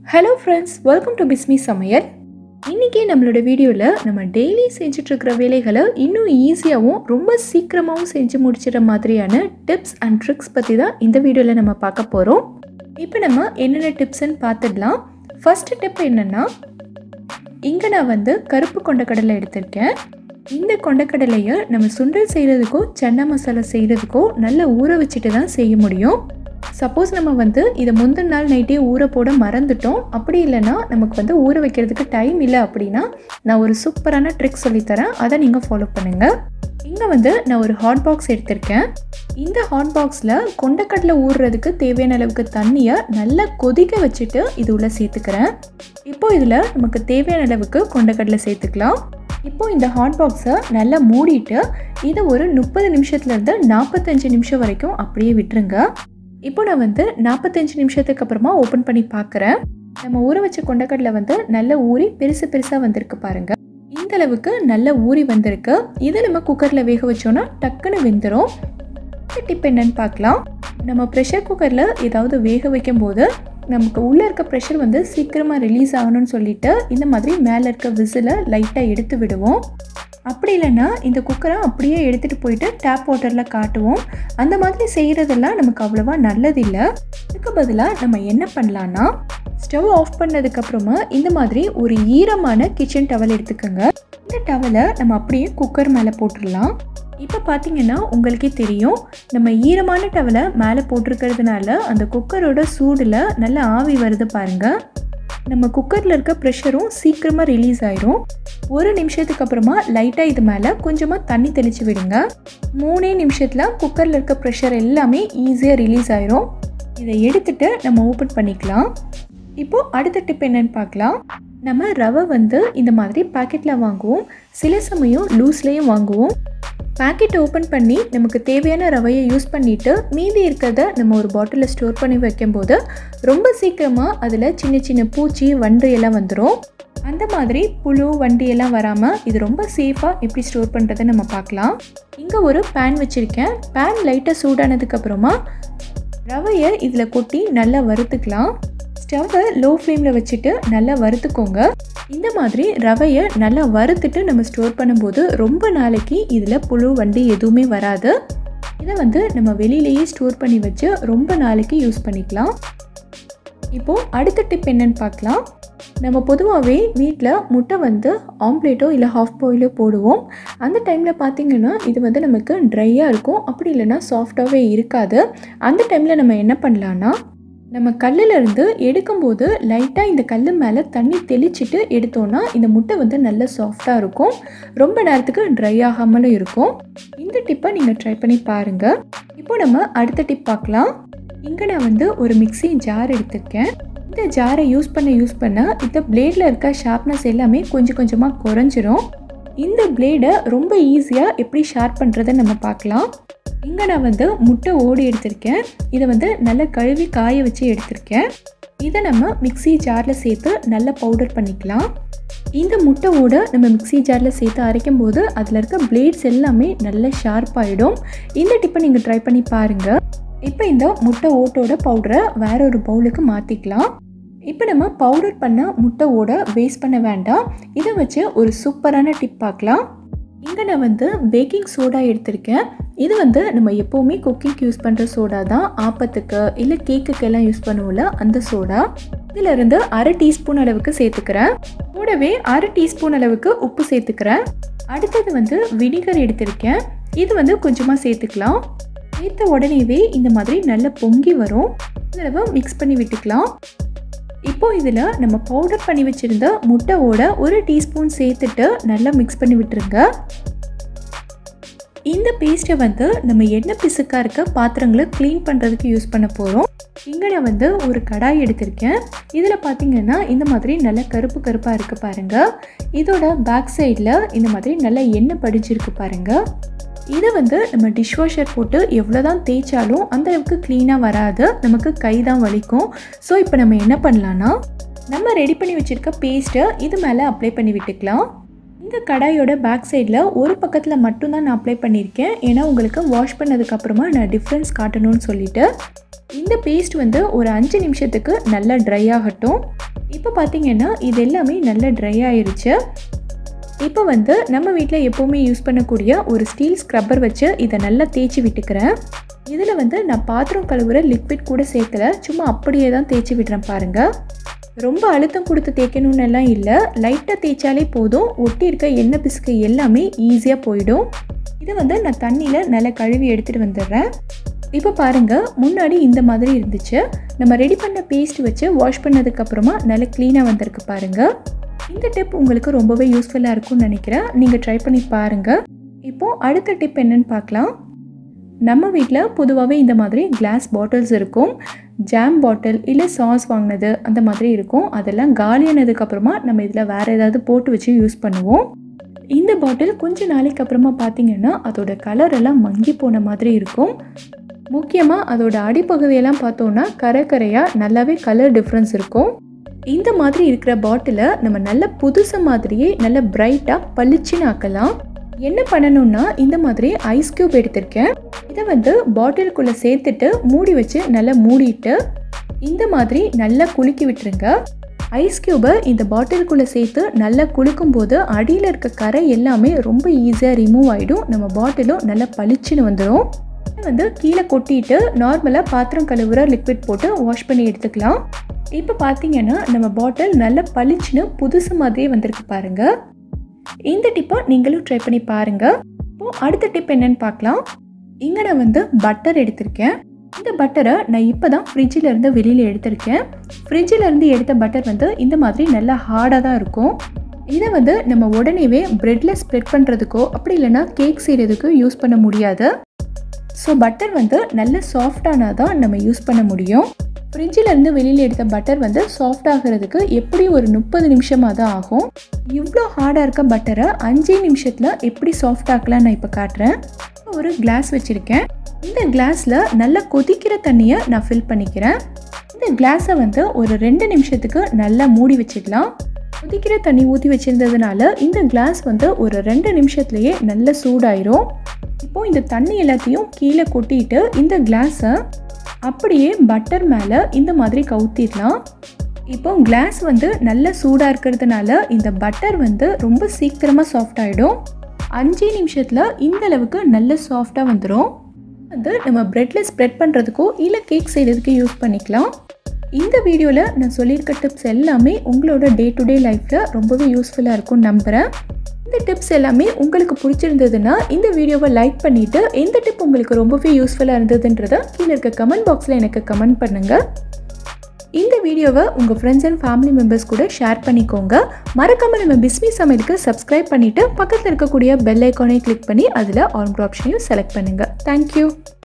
hello friends welcome to Bismi சமையல் இன்றைக்கி நம்மளோட வீடியோவில் நம்ம டெய்லி செஞ்சிட்ருக்கிற வேலைகளை இன்னும் ஈஸியாகவும் ரொம்ப சீக்கிரமாகவும் செஞ்சு முடிச்சிட மாதிரியான டிப்ஸ் அண்ட் ட்ரிக்ஸ் பற்றி தான் இந்த வீடியோவில் நம்ம பார்க்க போகிறோம் இப்போ நம்ம என்னென்ன டிப்ஸ்ன்னு பார்த்துடலாம் ஃபஸ்ட்டு டிப் என்னென்னா இங்கே நான் வந்து கருப்பு கொண்டக்கடலை எடுத்திருக்கேன் இந்த கொண்டக்கடலையை நம்ம சுண்டல் செய்கிறதுக்கோ சன்னா மசாலா செய்கிறதுக்கோ நல்லா ஊற வச்சுட்டு தான் செய்ய முடியும் சப்போஸ் நம்ம வந்து இதை முந்தின நாள் நைட்டே ஊற போட மறந்துட்டோம் அப்படி இல்லைன்னா நமக்கு வந்து ஊற வைக்கிறதுக்கு டைம் இல்லை அப்படின்னா நான் ஒரு சூப்பரான ட்ரிக் சொல்லித்தரேன் அதை நீங்கள் ஃபாலோ பண்ணுங்கள் இங்கே வந்து நான் ஒரு ஹாட் பாக்ஸ் எடுத்திருக்கேன் இந்த ஹாட் பாக்ஸில் கொண்டக்கடலை ஊறுறதுக்கு தேவையான அளவுக்கு தண்ணியை நல்லா கொதிக்க வச்சுட்டு இது உள்ளே சேர்த்துக்கிறேன் இப்போ இதில் நமக்கு தேவையான அளவுக்கு கொண்டக்கடலை சேர்த்துக்கலாம் இப்போ இந்த ஹாட் பாக்ஸை நல்லா மூடிட்டு இதை ஒரு முப்பது நிமிஷத்துலேருந்து நாற்பத்தஞ்சு நிமிஷம் வரைக்கும் அப்படியே விட்டுருங்க இப்போ நான் வந்து நாற்பத்தஞ்சு நிமிஷத்துக்கு அப்புறமா ஓப்பன் பண்ணி பார்க்குறேன் நம்ம ஊற வச்ச கொண்டக்கடலை வந்து நல்லா ஊறி பெருசு பெருசாக வந்திருக்கு பாருங்க இந்த அளவுக்கு நல்லா ஊறி வந்திருக்கு இதை நம்ம குக்கரில் வேக வச்சோன்னா டக்குன்னு வெந்துடும் டிப் என்னன்னு பார்க்கலாம் நம்ம ப்ரெஷர் குக்கரில் ஏதாவது வேக வைக்கும் போது நமக்கு உள்ளே இருக்க ப்ரெஷர் வந்து சீக்கிரமாக ரிலீஸ் ஆகணும்னு சொல்லிட்டு இந்த மாதிரி மேலே இருக்க விசிலை லைட்டாக எடுத்து விடுவோம் அப்படி இல்லைன்னா இந்த குக்கரை அப்படியே எடுத்துகிட்டு போயிட்டு டேப் வாட்டரில் காட்டுவோம் அந்த மாதிரி செய்கிறதெல்லாம் நமக்கு அவ்வளோவா நல்லதில்லை இதுக்கு பதிலாக நம்ம என்ன பண்ணலான்னா ஸ்டவ் ஆஃப் பண்ணதுக்கப்புறமா இந்த மாதிரி ஒரு ஈரமான கிச்சன் டவல் எடுத்துக்கோங்க இந்த டவலை நம்ம அப்படியே குக்கர் மேலே போட்டுடலாம் இப்போ பார்த்தீங்கன்னா உங்களுக்கே தெரியும் நம்ம ஈரமான டவலை மேலே போட்டிருக்கிறதுனால அந்த குக்கரோட சூடில் நல்ல ஆவி வருது பாருங்கள் நம்ம குக்கரில் இருக்க ப்ரெஷரும் சீக்கிரமாக ரிலீஸ் ஆயிரும் ஒரு நிமிஷத்துக்கு அப்புறமா லைட்டாக இது மேலே கொஞ்சமாக தண்ணி தெளித்து விடுங்க மூணே நிமிஷத்தில் குக்கரில் இருக்க ப்ரெஷர் எல்லாமே ஈஸியாக ரிலீஸ் ஆயிரும் இதை எடுத்துட்டு நம்ம ஓப்பன் பண்ணிக்கலாம் இப்போது அடுத்த டிப் என்னன்னு பார்க்கலாம் நம்ம ரவை வந்து இந்த மாதிரி பாக்கெட்டில் வாங்குவோம் சில சமயம் லூஸ்லேயும் வாங்குவோம் பேக்கெட் ஓப்பன் பண்ணி நமக்கு தேவையான ரவையை யூஸ் பண்ணிவிட்டு மீதி இருக்கிறத நம்ம ஒரு பாட்டிலில் ஸ்டோர் பண்ணி வைக்கும்போது ரொம்ப சீக்கிரமாக அதில் சின்ன சின்ன பூச்சி வண்டு எல்லாம் வந்துடும் அந்த மாதிரி புழு வண்டி எல்லாம் வராமல் இது ரொம்ப சேஃபாக எப்படி ஸ்டோர் பண்ணுறதை நம்ம பார்க்கலாம் இங்கே ஒரு பேன் வச்சுருக்கேன் பேன் லைட்டாக சூடானதுக்கப்புறமா ரவையை இதில் கொட்டி நல்லா வறுத்துக்கலாம் ஸ்டவ்வை லோ ஃப்ளேமில் வச்சுட்டு நல்லா வறுத்துக்கோங்க இந்த மாதிரி ரவையை நல்லா வறுத்துட்டு நம்ம ஸ்டோர் பண்ணும்போது ரொம்ப நாளைக்கு இதில் புழு வண்டி எதுவுமே வராது இதை வந்து நம்ம வெளியிலேயே ஸ்டோர் பண்ணி வச்சு ரொம்ப நாளைக்கு யூஸ் பண்ணிக்கலாம் இப்போது அடுத்த டிப் என்னன்னு பார்க்கலாம் நம்ம பொதுவாகவே வீட்டில் முட்டை வந்து ஆம்லேட்டோ இல்லை ஹாஃப் பாயிலோ போடுவோம் அந்த டைமில் பார்த்திங்கன்னா இது வந்து நமக்கு ட்ரையாக இருக்கும் அப்படி இல்லைன்னா சாஃப்டாகவே இருக்காது அந்த டைமில் நம்ம என்ன பண்ணலான்னா நம்ம கல்லிலிருந்து எடுக்கும்போது லைட்டாக இந்த கல் மேலே தண்ணி தெளிச்சிட்டு எடுத்தோன்னா இந்த முட்டை வந்து நல்ல சாஃப்டாக இருக்கும் ரொம்ப நேரத்துக்கு ட்ரை ஆகாமலும் இருக்கும் இந்த டிப்பை நீங்கள் ட்ரை பண்ணி பாருங்கள் இப்போ நம்ம அடுத்த டிப் பார்க்கலாம் இங்கே நான் வந்து ஒரு மிக்சி ஜார் எடுத்திருக்கேன் இந்த ஜாரை யூஸ் பண்ண யூஸ் பண்ண இந்த பிளேடில் இருக்க ஷார்ப்னஸ் எல்லாமே கொஞ்சம் கொஞ்சமாக குறைஞ்சிரும் இந்த பிளேடை ரொம்ப ஈஸியாக எப்படி ஷார்ப் பண்ணுறதை நம்ம பார்க்கலாம் இங்கே நான் வந்து முட்டை ஓடி எடுத்திருக்கேன் இதை வந்து நல்லா கழுவி காய வச்சு எடுத்திருக்கேன் இதை நம்ம மிக்சி ஜாரில் சேர்த்து நல்லா பவுடர் பண்ணிக்கலாம் இந்த முட்டை ஓட நம்ம மிக்சி ஜாரில் சேர்த்து அரைக்கும் போது அதில் இருக்க பிளேட்ஸ் எல்லாமே நல்ல ஷார்ப்பாகிடும் இந்த டிப்பை நீங்கள் ட்ரை பண்ணி பாருங்கள் இப்போ இந்த முட்டை ஓட்டோட பவுடரை வேற ஒரு பவுலுக்கு மாற்றிக்கலாம் இப்போ நம்ம பவுடர் பண்ண முட்டை ஓட வேஸ்ட் பண்ண வேண்டாம் இதை வச்சு ஒரு சூப்பரான டிப் பார்க்கலாம் இங்கே நான் வந்து பேக்கிங் சோடா எடுத்திருக்கேன் இது வந்து நம்ம எப்போவுமே குக்கிங்க்கு யூஸ் பண்ணுற சோடா தான் ஆப்பத்துக்கு இல்லை கேக்குக்கு எல்லாம் யூஸ் பண்ணுவோம்ல அந்த சோடா இதிலிருந்து அரை டீஸ்பூன் அளவுக்கு சேர்த்துக்கிறேன் கூடவே அரை டீஸ்பூன் அளவுக்கு உப்பு சேர்த்துக்கிறேன் அடுத்தது வந்து வினிகர் எடுத்திருக்கேன் இது வந்து கொஞ்சமாக சேர்த்துக்கலாம் சேர்த்த உடனேவே இந்த மாதிரி நல்லா பொங்கி வரும் தடவை மிக்ஸ் பண்ணி விட்டுக்கலாம் இப்போ இதில் நம்ம பவுடர் பண்ணி வச்சுருந்த முட்டையோட ஒரு டீஸ்பூன் சேர்த்துட்டு நல்லா மிக்ஸ் பண்ணி விட்டுருங்க இந்த பேஸ்ட்டை வந்து நம்ம எண்ணெய் பிசுக்காக இருக்க பாத்திரங்களை க்ளீன் பண்ணுறதுக்கு யூஸ் பண்ண போகிறோம் இங்கே நான் வந்து ஒரு கடாய் எடுத்திருக்கேன் இதில் பார்த்தீங்கன்னா இந்த மாதிரி நல்ல கருப்பு கருப்பாக இருக்குது பாருங்கள் இதோட பேக் சைடில் இந்த மாதிரி நல்ல எண்ணெய் படிச்சிருக்கு பாருங்கள் இதை வந்து நம்ம டிஷ்வாஷர் போட்டு எவ்வளோ தான் தேய்ச்சாலும் அந்த அளவுக்கு க்ளீனாக வராது நமக்கு கை தான் வலிக்கும் ஸோ இப்போ நம்ம என்ன பண்ணலான்னா நம்ம ரெடி பண்ணி வச்சுருக்க பேஸ்ட்டை இது மேலே அப்ளை பண்ணி விட்டுக்கலாம் இந்த கடாயோட பேக் சைடில் ஒரு பக்கத்தில் மட்டும்தான் நான் அப்ளை பண்ணியிருக்கேன் ஏன்னா உங்களுக்கு வாஷ் பண்ணதுக்கப்புறமா நான் டிஃப்ரென்ஸ் காட்டணும்னு சொல்லிட்டு இந்த பேஸ்ட் வந்து ஒரு அஞ்சு நிமிஷத்துக்கு நல்லா ட்ரை ஆகட்டும் இப்போ பார்த்தீங்கன்னா இது எல்லாமே நல்லா ட்ரை ஆயிருச்சு இப்போ வந்து நம்ம வீட்டில் எப்போவுமே யூஸ் பண்ணக்கூடிய ஒரு ஸ்டீல் ஸ்க்ரப்பர் வச்சு இதை நல்லா தேய்ச்சி விட்டுக்கிறேன் இதில் வந்து நான் பாத்திரம் கழுவுற லிக்விட் கூட சேர்க்கல சும்மா அப்படியே தான் தேய்ச்சி விடுறேன் பாருங்கள் ரொம்ப அழுத்தம் கொடுத்து தேய்க்கணும்னு எல்லாம் இல்லை லைட்டாக தேய்ச்சாலே போதும் ஒட்டி இருக்க எண்ணெய் பிசுக்கு எல்லாமே ஈஸியாக போயிடும் இதை வந்து நான் தண்ணியில் நல்லா கழுவி எடுத்துகிட்டு வந்துடுறேன் இப்போ பாருங்கள் முன்னாடி இந்த மாதிரி இருந்துச்சு நம்ம ரெடி பண்ண பேஸ்ட் வச்சு வாஷ் பண்ணதுக்கப்புறமா நல்லா க்ளீனாக வந்திருக்கு பாருங்கள் இந்த டிப் உங்களுக்கு ரொம்பவே யூஸ்ஃபுல்லாக இருக்கும்னு நினைக்கிறேன் நீங்கள் ட்ரை பண்ணி பாருங்கள் இப்போது அடுத்த டிப் என்னன்னு பார்க்கலாம் நம்ம வீட்டில் பொதுவாகவே இந்த மாதிரி கிளாஸ் பாட்டில்ஸ் இருக்கும் ஜாம் பாட்டில் இல்லை சாஸ் வாங்கினது அந்த மாதிரி இருக்கும் அதெல்லாம் காலியானதுக்கப்புறமா நம்ம இதில் வேறு ஏதாவது போட்டு வச்சு யூஸ் பண்ணுவோம் இந்த பாட்டில் கொஞ்ச நாளைக்கு அப்புறமா பார்த்தீங்கன்னா அதோட கலர் எல்லாம் மங்கி போன மாதிரி இருக்கும் முக்கியமாக அதோட அடிப்பகுதியெல்லாம் பார்த்தோன்னா கரை கரையாக நல்லாவே கலர் டிஃப்ரென்ஸ் இருக்கும் இந்த மாதிரி இருக்கிற பாட்டிலை நம்ம நல்ல புதுசு மாதிரியே நல்ல பிரைட்டாக பளிச்சுன்னு ஆக்கலாம் என்ன பண்ணணும்னா இந்த மாதிரி ஐஸ் க்யூப் எடுத்திருக்கேன் இதை வந்து பாட்டிலுக்குள்ளே சேர்த்துட்டு மூடி வச்சு நல்லா மூடிட்டு இந்த மாதிரி நல்லா குலுக்கி விட்டுருங்க ஐஸ் க்யூபை இந்த பாட்டிலுக்குள்ளே சேர்த்து நல்லா குலுக்கும் போது அடியில் இருக்க கரை எல்லாமே ரொம்ப ஈஸியாக ரிமூவ் ஆகிடும் நம்ம பாட்டிலும் நல்லா பளிச்சுன்னு வந்துடும் வந்து கீழே கொட்டிட்டு நார்மலாக பாத்திரம் கழுவுற லிக்விட் போட்டு வாஷ் பண்ணி எடுத்துக்கலாம் இப்போ பார்த்தீங்கன்னா நம்ம பாட்டில் நல்ல பளிச்சுன்னு புதுசு மாதிரியே வந்திருக்கு பாருங்கள் இந்த டிப்பை நீங்களும் ட்ரை பண்ணி பாருங்கள் இப்போ அடுத்த டிப் என்னன்னு பார்க்கலாம் இங்கே நான் வந்து பட்டர் எடுத்திருக்கேன் இந்த பட்டரை நான் இப்போ தான் ஃப்ரிட்ஜில் இருந்து வெளியில் எடுத்திருக்கேன் ஃப்ரிட்ஜில் இருந்து எடுத்த பட்டர் வந்து இந்த மாதிரி நல்லா ஹார்டாக தான் இருக்கும் இதை வந்து நம்ம உடனேவே ப்ரெட்டில் ஸ்ப்ரெட் பண்ணுறதுக்கோ அப்படி இல்லைன்னா கேக் செய்கிறதுக்கோ யூஸ் பண்ண முடியாது ஸோ பட்டர் வந்து நல்ல சாஃப்டானா தான் நம்ம யூஸ் பண்ண முடியும் ஃப்ரிட்ஜில் இருந்து வெளியில் எடுத்த பட்டர் வந்து சாஃப்ட் ஆகிறதுக்கு எப்படி ஒரு முப்பது நிமிஷமாக தான் ஆகும் இவ்வளோ ஹார்டாக இருக்க பட்டரை அஞ்சே நிமிஷத்தில் எப்படி சாஃப்ட் ஆக்கலாம் நான் இப்போ காட்டுறேன் ஒரு கிளாஸ் வச்சுருக்கேன் இந்த கிளாஸில் நல்லா கொதிக்கிற தண்ணியை நான் ஃபில் பண்ணிக்கிறேன் இந்த கிளாஸை வந்து ஒரு ரெண்டு நிமிஷத்துக்கு நல்லா மூடி வச்சிடலாம் கொதிக்கிற தண்ணி ஊற்றி வச்சிருந்ததுனால இந்த கிளாஸ் வந்து ஒரு ரெண்டு நிமிஷத்துலேயே நல்ல சூடாயிரும் இப்போது இந்த தண்ணி எல்லாத்தையும் கீழே கொட்டிட்டு இந்த கிளாஸை அப்படியே பட்டர் மேலே இந்த மாதிரி கவுத்திடலாம் இப்போ கிளாஸ் வந்து நல்ல சூடாக இருக்கிறதுனால இந்த பட்டர் வந்து ரொம்ப சீக்கிரமாக சாஃப்ட் ஆகிடும் அஞ்சே நிமிஷத்தில் இந்த அளவுக்கு நல்ல சாஃப்டாக வந்துடும் வந்து நம்ம ப்ரெட்டில் ஸ்ப்ரெட் பண்ணுறதுக்கோ இல்லை கேக் செய்கிறதுக்கோ யூஸ் பண்ணிக்கலாம் இந்த வீடியோவில் நான் சொல்லியிருக்க டிப்ஸ் எல்லாமே உங்களோட டே டு டே லைஃப்பில் ரொம்பவே யூஸ்ஃபுல்லாக இருக்கும்னு நம்புகிறேன் இந்த டிப்ஸ் எல்லாமே உங்களுக்கு பிடிச்சிருந்ததுன்னா இந்த வீடியோவை லைக் பண்ணிவிட்டு எந்த டிப் உங்களுக்கு ரொம்பவே யூஸ்ஃபுல்லாக இருந்ததுன்றதை கீழே இருக்க கமெண்ட் பாக்ஸில் எனக்கு கமெண்ட் பண்ணுங்கள் இந்த வீடியோவை உங்கள் ஃப்ரெண்ட்ஸ் அண்ட் ஃபேமிலி மெம்பர்ஸ் கூட ஷேர் பண்ணிக்கோங்க மறக்காமல் நம்ம பிஸ்மி சமையலுக்கு சப்ஸ்கிரைப் பண்ணிவிட்டு பக்கத்தில் இருக்கக்கூடிய பெல் ஐக்கானை கிளிக் பண்ணி அதில் ஆல் ஆப்ஷனையும் செலக்ட் பண்ணுங்கள் தேங்க்யூ